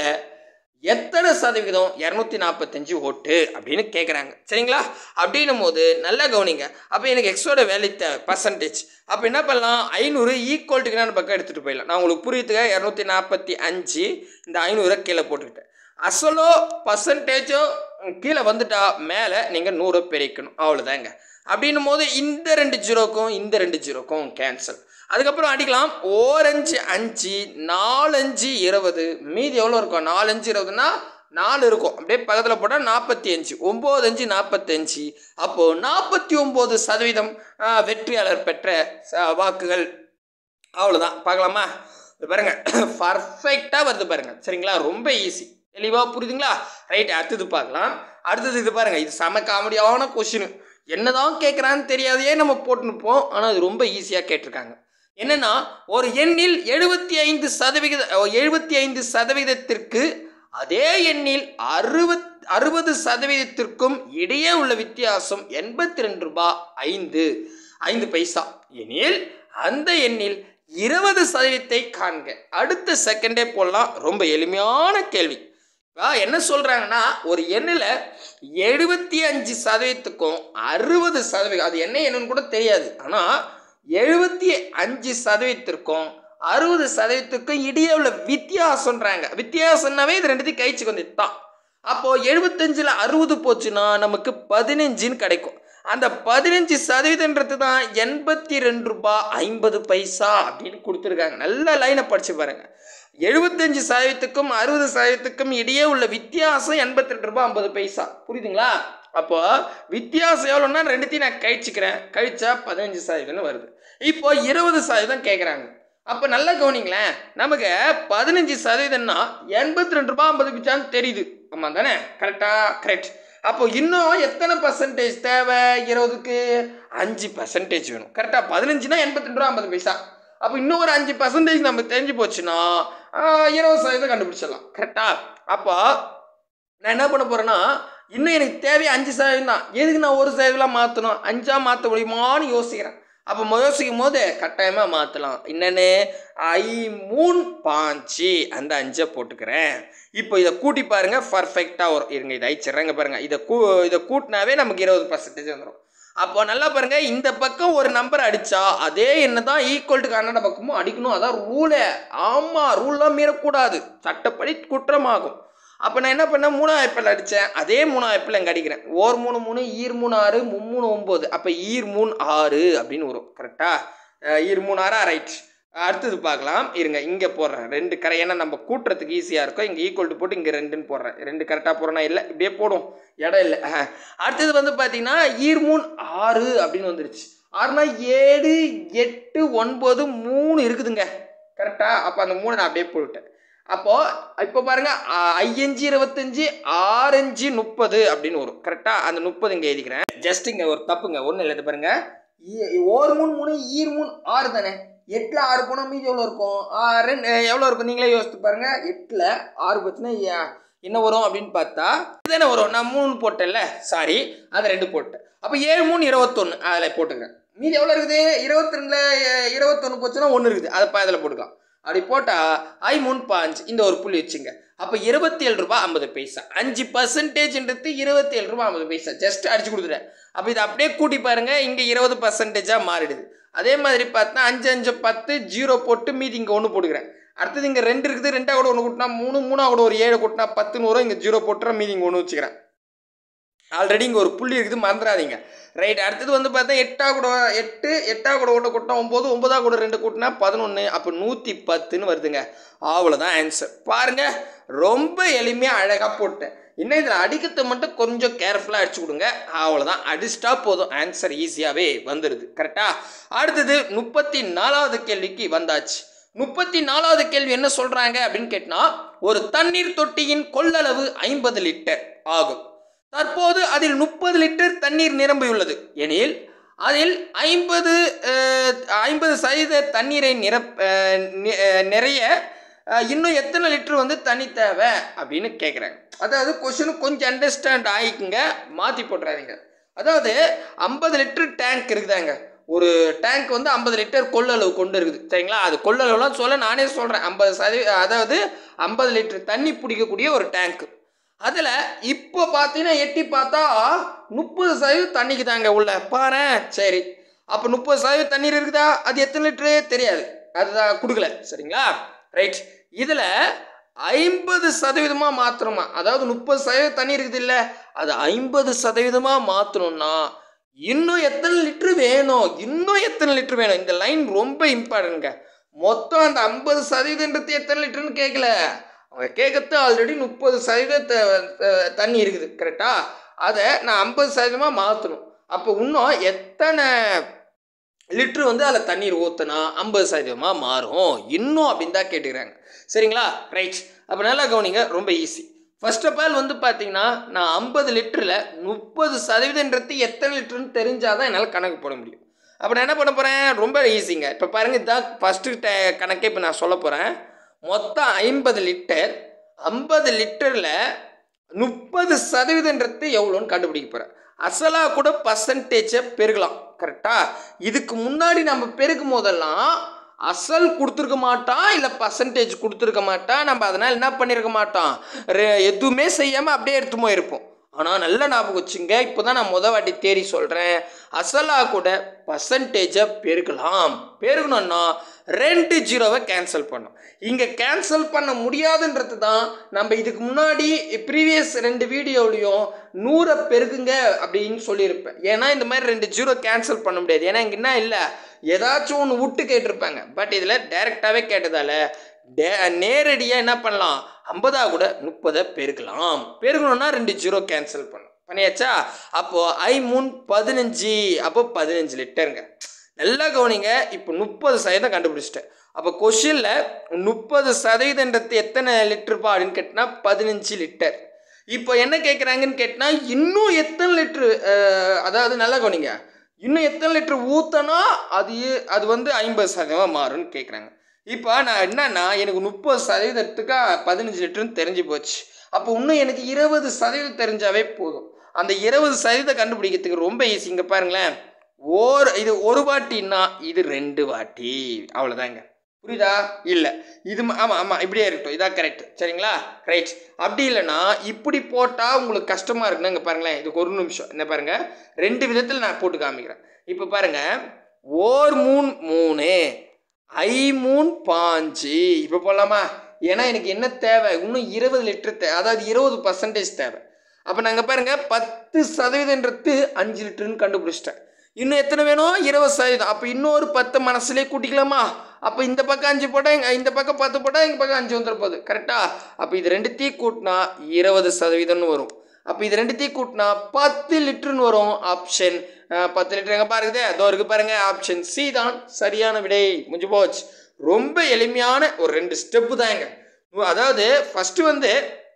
எத்தனை சதவிகிதம் இரநூத்தி நாற்பத்தஞ்சு ஓட்டு அப்படின்னு கேட்குறாங்க சரிங்களா அப்படின்னும் போது நல்லா கவனிங்க அப்போ எனக்கு எக்ஸோட வேல்யூ தேவை பர்சன்டேஜ் அப்போ என்ன பண்ணலாம் ஐநூறு ஈக்குவல்ட்டுக்கு நான் பக்கம் எடுத்துகிட்டு போயிடலாம் நான் உங்களுக்கு புரியுதுக்காக இரநூத்தி நாற்பத்தி அஞ்சு இந்த ஐநூறை கீழே போட்டுக்கிட்டேன் அசலோ பர்சன்டேஜோ கீழே வந்துட்டா மேலே நீங்கள் நூறை பெருக்கணும் அவ்வளோதாங்க அப்படின்னும் போது இந்த ரெண்டு ஜீரோக்கும் இந்த ரெண்டு ஜீரோக்கும் கேன்சல் அதுக்கப்புறம் அடிக்கலாம் ஓரஞ்சு அஞ்சு நாலஞ்சு இருபது மீதி எவ்வளோ இருக்கும் நாலஞ்சு இருபதுன்னா நாலு இருக்கும் அப்படியே பக்கத்தில் போட்டால் நாற்பத்தி அஞ்சு ஒம்பது அஞ்சு நாற்பத்தஞ்சு அப்போது நாற்பத்தி ஒம்பது சதவீதம் ஆ, வெற்றியாளர் பெற்ற ச- வாக்குகள் அவ்வளோதான் பார்க்கலாமா இது பாருங்க பர்ஃபெக்டாக வருது பாருங்க சரிங்களா ரொம்ப ஈஸி தெளிவாக புரியுதுங்களா ரைட் அடுத்தது பார்க்கலாம் அடுத்தது இது பாருங்க இது செம காமெடியான கொஷின் என்னதான் கேட்குறான்னு தெரியாதையே நம்ம போட்டுனுப்போம் ஆனால் அது ரொம்ப ஈஸியாக கேட்டிருக்காங்க என்னன்னா ஒரு எண்ணில் எழுபத்தி ஐந்து சதவிகித எழுபத்தி ஐந்து சதவீதத்திற்கு அதே எண்ணில் அறுபத் அறுபது சதவீதத்திற்கும் இடையே உள்ள வித்தியாசம் எண்பத்தி ரெண்டு ரூபாய் ஐந்து ஐந்து பைசா எனில் அந்த எண்ணில் இருபது சதவீதத்தை காண்க அடுத்த செகண்டே போடலாம் ரொம்ப எளிமையான கேள்வி இப்போ என்ன சொல்கிறாங்கன்னா ஒரு எண்ணில் எழுபத்தி அஞ்சு சதவீதத்துக்கும் அறுபது சதவீதம் அது என்ன எண்ணுன்னு கூட தெரியாது ஆனால் எழுபத்தி அஞ்சு சதவீதத்திற்கும் அறுபது சதவீதத்துக்கும் இடையே உள்ள வித்தியாசம்ன்றாங்க வித்தியாசம்னாவே இது ரெண்டுத்தையும் கழிச்சுக்கு வந்து தான் அப்போது எழுபத்தஞ்சில் அறுபது போச்சுன்னா நமக்கு பதினஞ்சுன்னு கிடைக்கும் அந்த பதினஞ்சு சதவீதன்றது தான் எண்பத்தி ரெண்டு ரூபாய் ஐம்பது பைசா அப்படின்னு கொடுத்துருக்காங்க நல்ல லைனை படிச்சு பாருங்க எழுபத்தஞ்சு சதவீதத்துக்கும் அறுபது சதவீதத்துக்கும் இடையே உள்ள வித்தியாசம் எண்பத்தி ரெண்டு ரூபாய் ஐம்பது பைசா புரியுதுங்களா அப்போ வித்தியாசம் எவ்வளோன்னா ரெண்டுத்தையும் நான் கழிச்சுக்கிறேன் கழிச்சா பதினஞ்சு சதவீதம்னு வருது இப்போ இருபது சதவீதம் கேட்குறாங்க அப்போ நல்லா கவனிங்களேன் நமக்கு பதினஞ்சு சதவீதம்னா எண்பத்தி ரெண்டு ரூபாய் ஐம்பது பைசான்னு தெரியுது ஆமாம் தானே கரெக்டா கரெக்ட் அப்போ இன்னும் எத்தனை பர்சன்டேஜ் தேவை இருபதுக்கு அஞ்சு பர்சன்டேஜ் வேணும் கரெக்டாக பதினஞ்சுனா எண்பத்தி ரெண்டு ரூபா ஐம்பது பைசா அப்போ இன்னும் ஒரு அஞ்சு பர்சன்டேஜ் நமக்கு தெரிஞ்சு போச்சுன்னா ஆஹ், இருபது சதவீதம் கண்டுபிடிச்சிடலாம் கரெக்டா அப்போ நான் என்ன பண்ண போகிறேன்னா இன்னும் எனக்கு தேவை அஞ்சு சதவீதம் தான் எதுக்கு நான் ஒரு சதவீதம் மாற்றணும் அஞ்சா மாற்ற முடியுமான்னு யோசிக்கிறேன் அப்போ யோசிக்கும் போது கட்டாயமாக மாற்றலாம் என்னென்னு ஐ மூணு பாஞ்சு அந்த அஞ்சை போட்டுக்கிறேன் இப்போ இதை கூட்டி பாருங்க பர்ஃபெக்டாக வரும் இருங்க இதை அழிச்சிட்றேங்க பாருங்க இதை கூ இதை கூட்டினாவே நமக்கு இருபது பர்சன்டேஜ் வந்துடும் அப்போ நல்லா பாருங்க இந்த பக்கம் ஒரு நம்பர் அடிச்சா அதே என்ன தான் ஈக்குவல் டு கன்னட பக்கமும் அடிக்கணும் அதான் ரூலே ஆமாம் ரூல்லாம் மீறக்கூடாது சட்டப்படி குற்றமாகும் அப்போ நான் என்ன பண்ணேன் மூணாவது ஐப்பில் அடித்தேன் அதே மூணாவது ஐப்பில் இங்கே அடிக்கிறேன் ஓர் மூணு மூணு ஈர் மூணு ஆறு மும்மூணு ஒம்பது அப்போ ஈர் மூணு ஆறு அப்படின்னு வரும் கரெக்டாக ஈர் மூணு ஆறா ரைட் அடுத்தது பார்க்கலாம் இருங்க இங்கே போடுறேன் ரெண்டு கரை ஏன்னா நம்ம கூட்டுறதுக்கு ஈஸியாக இருக்கும் இங்கே ஈக்குவல் டு போட்டு இங்கே ரெண்டுன்னு போடுறேன் ரெண்டு கரெக்டாக போடுறேன்னா இல்லை இப்படியே போடும் இடம் இல்லை அஹ். அடுத்தது வந்து பார்த்தீங்கன்னா ஈர் மூணு ஆறு அப்படின்னு வந்துருச்சு ஆறுனா ஏழு எட்டு ஒன்பது மூணு இருக்குதுங்க கரெக்டாக அப்போ அந்த மூணு நான் அப்படியே போட்டுட்டேன் அப்போது இப்போ பாருங்க அ- ஐயஞ்சு இருபத்தஞ்சு ஆறஞ்சு முப்பது அப்படின்னு வரும் கரெக்டாக அந்த முப்பது இங்கே எழுதிக்கிறேன் ஜஸ்ட் இங்கே ஒரு தப்புங்க ஒன்றும் இல்லை இது பாருங்க ஈ- ஒரு மூணு மூணு ஈர் மூணு ஆறு தானே எட்டில் ஆறு போனால் மீதி எவ்வளோ இருக்கும் ஆ, ரெண்டு எவ்வளோ இருக்கும் நீங்களே யோசித்து பாருங்க எட்டில் ஆறு போச்சுன்னா ஏ- என்ன வரும் அப்படின்னு பார்த்தா இதுதானே வரும் நான் மூணு போட்டேன்ல சாரி அதை ரெண்டு போட்டேன் அப்போ ஏழு மூணு இருபத்தொன்று அதில் போட்டுக்கிறேன் மீதி எவ்வளோ இருக்குது இருபத்தி ரெண்டில் இருபத்தொன்று போச்சுன்னா ஒன்று இருக்குது அதை பா அதில் போட்டுக்கலாம் அப்படி போட்டால் ஐ மூணு பாஞ்சு இந்த ஒரு புள்ளி வச்சுங்க அப்போ இருபத்தி ஏழு ரூபாய் ஐம்பது பைசா அஞ்சு பர்சன்டேஜ்ன்றது இருபத்தி ஏழு ரூபாய் ஐம்பது பைசா ஜஸ்ட் அடிச்சு கொடுத்துட்டேன் அப்போ இதை அப்படியே கூட்டி பாருங்க இங்கே இருபது பர்சன்டேஜாக மாறிடுது அதே மாதிரி பார்த்தா அஞ்சு அஞ்சு பத்து ஜீரோ போட்டு மீதி இங்கே ஒன்று போட்டுக்கிறேன் அடுத்தது இங்கே ரெண்டு இருக்குது ரெண்டா கூட ஒன்று கூட்டினா மூணு மூணா கூட ஒரு ஏழு கூட்டினா பத்துன்னு வரும் இங்கே ஜீரோ போட்டுறேன் மீதி இங்கே ஒன்று வச்சுக்கிறேன் ஆல்ரெடி இங்கே ஒரு புள்ளி இருக்குது மறந்துடாதீங்க ரைட் அடுத்தது வந்து பார்த்தா எட்டா கூட எட்டு எட்டா கூட ஒன்று கூட்டினா ஒம்பது ஒன்பதா கூட ரெண்டு கூட்டினா பதினொன்று அப்போ நூற்றி பத்துன்னு வருதுங்க அவ்வளோதான் ஆன்சர் பாருங்க ரொம்ப எளிமையாக அழகாக போட்டேன் இன்னும் இதில் அடிக்கிறத மட்டும் கொஞ்சம் கேர்ஃபுல்லாக அடிச்சு கொடுங்க அவ்வளோதான் அடிச்சிட்டா போதும் ஆன்சர் ஈஸியாகவே வந்துடுது கரெக்டா அடுத்தது முப்பத்தி நாலாவது கேள்விக்கு வந்தாச்சு முப்பத்தி நாலாவது கேள்வி என்ன சொல்கிறாங்க அப்படின்னு கேட்டால் ஒரு தண்ணீர் தொட்டியின் கொள்ளளவு ஐம்பது லிட்டர் ஆகும் தற்போது அதில் முப்பது லிட்டர் தண்ணீர் நிரம்பியுள்ளது எனில் அதில் ஐம்பது ஐம்பது சதவீத தண்ணீரை நிரப் அஹ், நி- அஹ், நிறைய அஹ், இன்னும் எத்தனை லிட்டர் வந்து தண்ணி தேவை அப்படின்னு கேட்குறாங்க அதாவது கொஷினு கொஞ்சம் அண்டர்ஸ்டாண்ட் ஆகிக்குங்க மாற்றி போட்டுறாதீங்க அதாவது ஐம்பது லிட்டர் டேங்க் இருக்குதாங்க ஒரு டேங்க் வந்து ஐம்பது லிட்டர் கொள்ளளவு கொண்டு இருக்குது சரிங்களா அது கொள்ளளவுலாம் சொல்ல நானே சொல்கிறேன் ஐம்பது சதவீ அதாவது ஐம்பது லிட்டர் தண்ணி பிடிக்கக்கூடிய ஒரு டேங்க் அதில் இப்போ பார்த்தீங்கன்னா எட்டி பார்த்தா முப்பது சதவீதம் தண்ணிக்கு தாங்க உள்ள பாரு சரி அப்போ முப்பது சதவீதம் தண்ணீர் இருக்குதா அது எத்தனை லிட்டரு தெரியாது அதுதான் கொடுக்கல சரிங்களா ரைட் இதில் ஐம்பது சதவீதமாக மாற்றணுமா அதாவது முப்பது சதவீதம் தண்ணி இருக்குது இல்லை அது ஐம்பது சதவீதமாக மாற்றணும்னா இன்னும் எத்தனை லிட்டரு வேணும் இன்னும் எத்தனை லிட்டர் வேணும் இந்த லைன் ரொம்ப இம்பார்ட்டன்ட்ங்க மொத்தம் அந்த ஐம்பது சதவீதன்றது எத்தனை லிட்டர்னு கேட்கல அவங்க கேட்கறது ஆல்ரெடி முப்பது சதவீத த- த- தண்ணி இருக்குது கரெக்டா அதை நான் ஐம்பது சதவீதமாக மாற்றணும் அப்போ இன்னும் எத்தனை லிட்ரு வந்து அதில் தண்ணீர் ஊற்றினா ஐம்பது சதவீதமாக மாறும் இன்னும் அப்படின்னு தான் கேட்டுக்கிறாங்க சரிங்களா ரைட் அப்போ நல்லா கவனிங்க ரொம்ப ஈஸி ஃபர்ஸ்ட் ஆஃப் ஆல் வந்து பார்த்தீங்கன்னா நான் ஐம்பது லிட்டரில் முப்பது சதவீதன்றது எத்தனை லிட்டருன்னு தெரிஞ்சால் தான் என்னால் கணக்கு போட முடியும் அப்போ நான் என்ன பண்ண போகிறேன் ரொம்ப ஈஸிங்க இப்போ பாருங்கள் இதுதான் ஃபஸ்ட்டு டே கணக்கே இப்போ நான் சொல்ல போகிறேன் மொத்தம் ஐம்பது லிட்டர் ஐம்பது லிட்டரில் முப்பது சதவீதன்றது எவ்வளோன்னு கண்டுபிடிக்க போகிறேன் அசலாக கூட பர்சன்டேஜை பெருகலாம் கரெக்டாக இதுக்கு முன்னாடி நம்ம பெருக்கும் போதெல்லாம் அசல் கொடுத்துருக்க மாட்டான் இல்லை பர்சன்டேஜ் கொடுத்துருக்க மாட்டான் நம்ம அதனால் என்ன பண்ணியிருக்க மாட்டோம் ரெ- எதுவுமே செய்யாமல் அப்படியே எடுத்து போயிருப்போம் ஆனால் நல்ல ஞாபகம் வச்சுங்க இப்போ தான் நான் முத வாட்டி தேடி சொல்கிறேன் அசலாக கூட பர்சன்டேஜை பெருக்கலாம் பெருகணும்னா ரெண்டு ஜீரோவை கேன்சல் பண்ணும் இங்கே கேன்சல் பண்ண முடியாதுன்றது தான் நம்ம இதுக்கு முன்னாடி ப்ரீவியஸ் ரெண்டு வீடியோலையும் நூறை பெருக்குங்க அப்படின்னு சொல்லியிருப்பேன் ஏன்னா இந்த மாதிரி ரெண்டு ஜீரோ கேன்சல் பண்ண முடியாது ஏன்னா இங்கே என்ன இல்லை ஏதாச்சும் ஒன்று விட்டு கேட்டிருப்பாங்க பட் இதில் டைரெக்டாகவே கேட்டதால டே நேரடியாக என்ன பண்ணலாம் ஐம்பதா கூட முப்பதை பெருக்கலாம் பெருக்கணும்னா ரெண்டு ஜீரோ கேன்சல் பண்ணும் பண்ணியாச்சா அப்போது ஐ மூணு பதினஞ்சு அப்போ பதினஞ்சு லிட்டருங்க நல்லா கவனிங்க இப்போ முப்பது சதவீதம் கண்டுபிடிச்சிட்டேன் அப்போ கொஷினில் முப்பது சதவீதன்றது எத்தனை லிட்டருப்பா அப்படின்னு கேட்டினா பதினஞ்சு லிட்டர் இப்போ என்ன கேட்குறாங்கன்னு கேட்டினா இன்னும் எத்தனை லிட்ரு அதாவது நல்லா கவனிங்க இன்னும் எத்தனை லிட்டர் ஊற்றினா அது ஏ- அது வந்து ஐம்பது சதவீதமாக மாறும்னு கேட்குறாங்க இப்போ நான் என்னன்னா எனக்கு முப்பது சதவீதத்துக்கு பதினஞ்சு லிட்டர்னு தெரிஞ்சு போச்சு அப்போ இன்னும் எனக்கு இருபது சதவீதம் தெரிஞ்சாவே போதும் அந்த இருபது சதவீதம் கண்டுபிடிக்கிறதுக்கு ரொம்ப ஈஸி இங்கே பாருங்களேன் ஓர் இது ஒரு வாட்டின்னா இது ரெண்டு வாட்டி அவ்வளோதாங்க புரியுதா இல்லை இது ஆமாம் ஆமாம் இப்படியே இருக்கட்டும் இதான் கரெக்ட் சரிங்களா ரைட் அப்படி இல்லைன்னா இப்படி போட்டால் உங்களுக்கு கஷ்டமாக இருக்குன்னு இங்கே பாருங்களேன் இதுக்கு ஒரு நிமிஷம் என்ன பாருங்கள் ரெண்டு விதத்தில் நான் போட்டு காமிக்கிறேன் இப்போ பாருங்கள் ஓர் மூணு மூணு ஐ மூணு பாஞ்சு இப்போ போடலாமா ஏன்னா எனக்கு என்ன தேவை இன்னும் இருபது லிட்டர் தே அதாவது இருபது பர்சன்டேஜ் தேவை அப்போ நாங்கள் பாருங்கள் பத்து சதவீதன்றது அஞ்சு லிட்டர்னு கண்டுபிடிச்சிட்டேன் இன்னும் எத்தனை வேணும் இருபது சதவீதம் அப்போ இன்னொரு பத்து மனசுலேயே கூட்டிக்கலாமா அப்போ இந்த பக்கம் அஞ்சு போட்டால் இங்க- இந்த பக்கம் பத்து போட்டால் இந்த பக்கம் அஞ்சு வந்துட போகுது கரெக்டா அப்போ இது ரெண்டுத்தையும் கூட்டினா இருபது சதவீதம்னு வரும் அப்போ இது ரெண்டுத்தையும் கூட்டினா பத்து லிட்டர்னு வரும் ஆப்ஷன் பத்து லிட்டர் எங்கே பாருக்குதே அதோ இருக்கு பாருங்க ஆப்ஷன் சி தான் சரியான விடை முடிஞ்சு போச்சு ரொம்ப எளிமையான ஒரு ரெண்டு ஸ்டெப்பு தாங்க அதாவது ஃபஸ்ட்டு வந்து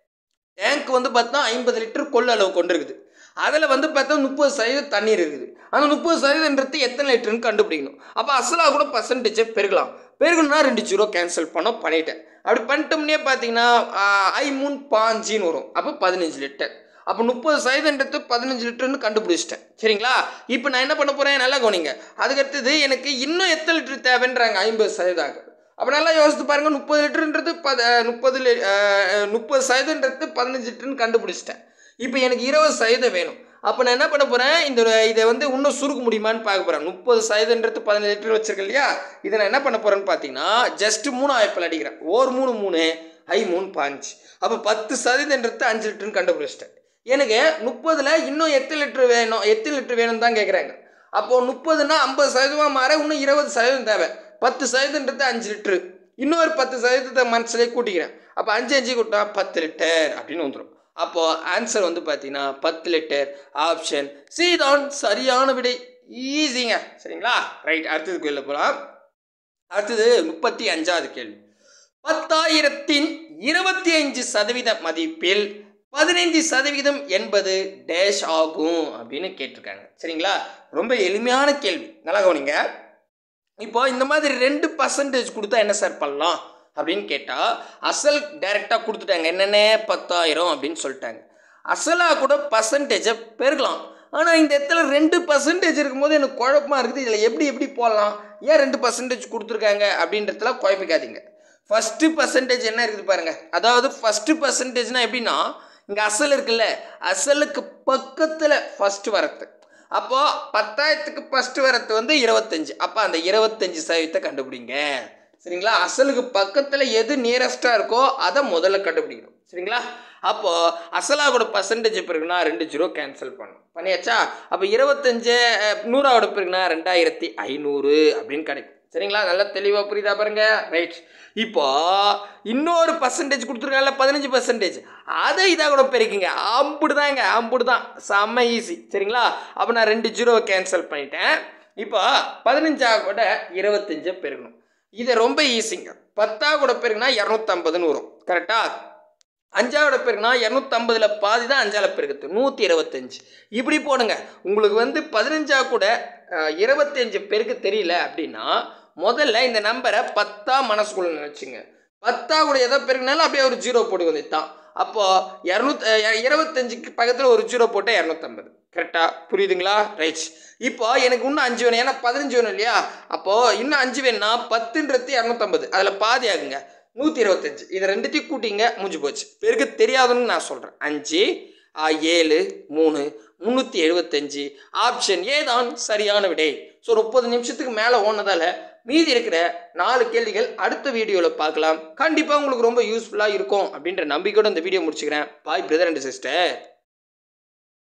டேங்க் வந்து பார்த்தா ஐம்பது லிட்டர் கொள்ளளவு கொண்டு இருக்குது அதில் வந்து பார்த்தா முப்பது சதவீதம் தண்ணீர் இருக்குது அந்த முப்பது சதவீதன்றது எத்தனை லிட்டர்னு கண்டுபிடிக்கணும் அப்போ அசலாக கூட பர்சன்டேஜை பெருகலாம் பெருகணும்னா ரெண்டு ஜீரோ கேன்சல் பண்ண பண்ணிட்டேன் அப்படி பண்ணிட்டோம்னே பார்த்தீங்கன்னா ஐ மூணு பாஞ்சின்னு வரும் அப்போ பதினஞ்சு லிட்டர் அப்போ முப்பது சதவீதன்றது பதினஞ்சு லிட்டர்னு கண்டுபிடிச்சிட்டேன் சரிங்களா இப்போ நான் என்ன பண்ண போகிறேன் நல்லா கவனிங்க அதுக்கடுத்தது எனக்கு இன்னும் எத்தனை லிட்டர் தேவைன்றாங்க ஐம்பது சதவீதம் அப்போ நல்லா யோசித்து பாருங்கள் முப்பது லிட்டருன்றது பத முப்பது லி- அஹ், முப்பது சதவீதன்றது பதினஞ்சு லிட்டர்னு கண்டுபிடிச்சிட்டேன் இப்போ எனக்கு இருபது சதவீதம் வேணும் அப்போ நான் என்ன பண்ண போகிறேன் இந்த இதை வந்து இன்னும் சுருக்க முடியுமான்னு பார்க்க போகிறேன் முப்பது சதவீதன்றது பதினஞ்சு லிட்டர் வச்சிருக்கேன் இல்லையா இதை நான் என்ன பண்ண போகிறேன்னு பார்த்தீங்கன்னா ஜஸ்ட் மூணு வாய்ப்பில் அடிக்கிறேன் ஓர் மூணு மூணு ஐ மூணு பாஞ்சு அப்போ பத்து சதவீதன்றது அஞ்சு லிட்டர்னு கண்டுபிடிச்சிட்டேன் எனக்கு முப்பதில் இன்னும் எத்தனை லிட்டர் வேணும் எத்தனை லிட்டர் வேணும்னு தான் கேட்குறாங்க அப்போது முப்பதுனா ஐம்பது சதவீதமாக மாற இன்னும் இருபது சதவீதம் தேவை பத்து சதவீதன்றது அஞ்சு லிட்ரு இன்னொரு பத்து சதவீதத்தை மனசுலேயே கூட்டிக்கிறேன் அப்போ அஞ்சு அஞ்சு கூட்டினா பத்து லிட்டர் அப்படின்னு வந்துடும் அப்போது ஆன்சர் வந்து பார்த்தீங்கன்னா பத்து லிட்டர் ஆப்ஷன் சி தான் சரியான விடை ஈஸிங்க சரிங்களா ரைட் அடுத்தது கேள்வி போகலாம் அடுத்தது முப்பத்தி அஞ்சாவது கேள்வி பத்தாயிரத்தின் இருபத்தி அஞ்சு சதவீத மதிப்பில் பதினைந்து சதவீதம் என்பது டேஷ் ஆகும் அப்படின்னு கேட்டிருக்காங்க சரிங்களா ரொம்ப எளிமையான கேள்வி நல்லா கவனிங்க இப்போ இந்த மாதிரி ரெண்டு பர்சன்டேஜ் கொடுத்தா என்ன சார் பண்ணலாம் அப்படின்னு கேட்டால் அசல் டைரெக்டாக கொடுத்துட்டாங்க என்னென்ன பத்தாயிரம் அப்படின்னு சொல்லிட்டாங்க அசலாக கூட பர்சன்டேஜை பெருக்கலாம் ஆனால் இந்த இடத்துல ரெண்டு பர்சன்டேஜ் இருக்கும்போது எனக்கு குழப்பமா இருக்குது இதில் எப்படி எப்படி போடலாம் ஏன் ரெண்டு பர்சன்டேஜ் கொடுத்துருக்காங்க அப்படின்றதுல குழப்பிக்காதீங்க ஃபஸ்ட்டு பர்சன்டேஜ் என்ன இருக்குது பாருங்க அதாவது ஃபஸ்ட்டு பர்சன்டேஜ்னா எப்படின்னா இங்கே அசல் இருக்குல்ல அசலுக்கு பக்கத்தில் ஃபஸ்ட்டு வரது அப்போ பத்தாயிரத்துக்கு ஃபஸ்ட்டு வரது வந்து இருபத்தஞ்சு அப்போ அந்த இருபத்தஞ்சு சதவீதத்தை கண்டுபிடிங்க சரிங்களா அசலுக்கு பக்கத்தில் எது நியரஸ்ட்டாக இருக்கோ அதை முதல்ல கண்டுபிடிக்கணும் சரிங்களா அப்போ அசலாவோட பர்சன்டேஜ் பிறகுனா ரெண்டு ஜீரோ கேன்சல் பண்ணும் பண்ணியாச்சா அப்போ இருபத்தஞ்சு அஹ், நூறாவோட பிறகுனா ரெண்டாயிரத்தி ஐநூறு அப்படின்னு கிடைக்கும் சரிங்களா நல்லா தெளிவாக புரியுதா பாருங்க ரைட் இப்போ இன்னொரு பர்சன்டேஜ் கொடுத்துருக்காங்கல்ல பதினஞ்சு பர்சன்டேஜ் அதை இதாக கூட பெருக்குங்க அம்புடு தாங்க அம்புடு தான் செம்ம ஈஸி சரிங்களா அப்போ நான் ரெண்டு ஜீரோவை கேன்சல் பண்ணிட்டேன் இப்போ பதினஞ்சா கூட இருபத்தஞ்சை பெருக்கணும் இது ரொம்ப ஈஸிங்க பத்தா கூட பெருக்குனா இரநூத்தம்பதுன்னு வரும் கரெக்டா அஞ்சாவோட பெருக்குனா இரநூத்தம்பதுல பாதி தான் அஞ்சால பெருக்குது நூற்றி இருபத்தஞ்சு இப்படி போடுங்க உங்களுக்கு வந்து பதினஞ்சா கூட அஹ், இருபத்தஞ்சு பெருக்கு தெரியல அப்படின்னா முதல்ல இந்த நம்பரை பத்தா மனசுக்குள்ள நினச்சிங்க பத்தா கூட எதை பெருக்குனாலும் அப்படியே ஒரு ஜீரோ போட்டு வந்துட்டான் அப்போ இரநூத் இருபத்தஞ்சுக்கு பக்கத்தில் ஒரு ஜீரோ போட்டால் இரநூத்தம்பது கரெக்டாக புரியுதுங்களா ரைட் இப்போ எனக்கு இன்னும் அஞ்சு வேணும் ஏன்னா பதினஞ்சு வேணும் இல்லையா அப்போது இன்னும் அஞ்சு வேணும்னா பத்துன்றது இரநூத்தம்பது அதில் பாதி ஆகுங்க நூற்றி இருபத்தஞ்சு இதை ரெண்டுத்தையும் கூட்டிங்க முடிஞ்சு போச்சு பெருக்கு தெரியாதுன்னு நான் சொல்கிறேன் அஞ்சு ஆ, ஏழு மூணு முந்நூற்றி எழுபத்தஞ்சு ஆப்ஷன் ஏ தான் சரியான விடை ஸோ முப்பது நிமிஷத்துக்கு மேலே ஓனதால் மீதி இருக்கிற நாலு கேள்விகள் அடுத்த வீடியோவில் பார்க்கலாம் கண்டிப்பாக உங்களுக்கு ரொம்ப யூஸ்ஃபுல்லாக இருக்கும் அப்படின்ற நம்பிக்கையோட இந்த வீடியோ முடிச்சுக்கிறேன் பாய் பிரதர் அண்ட் சிஸ்டர்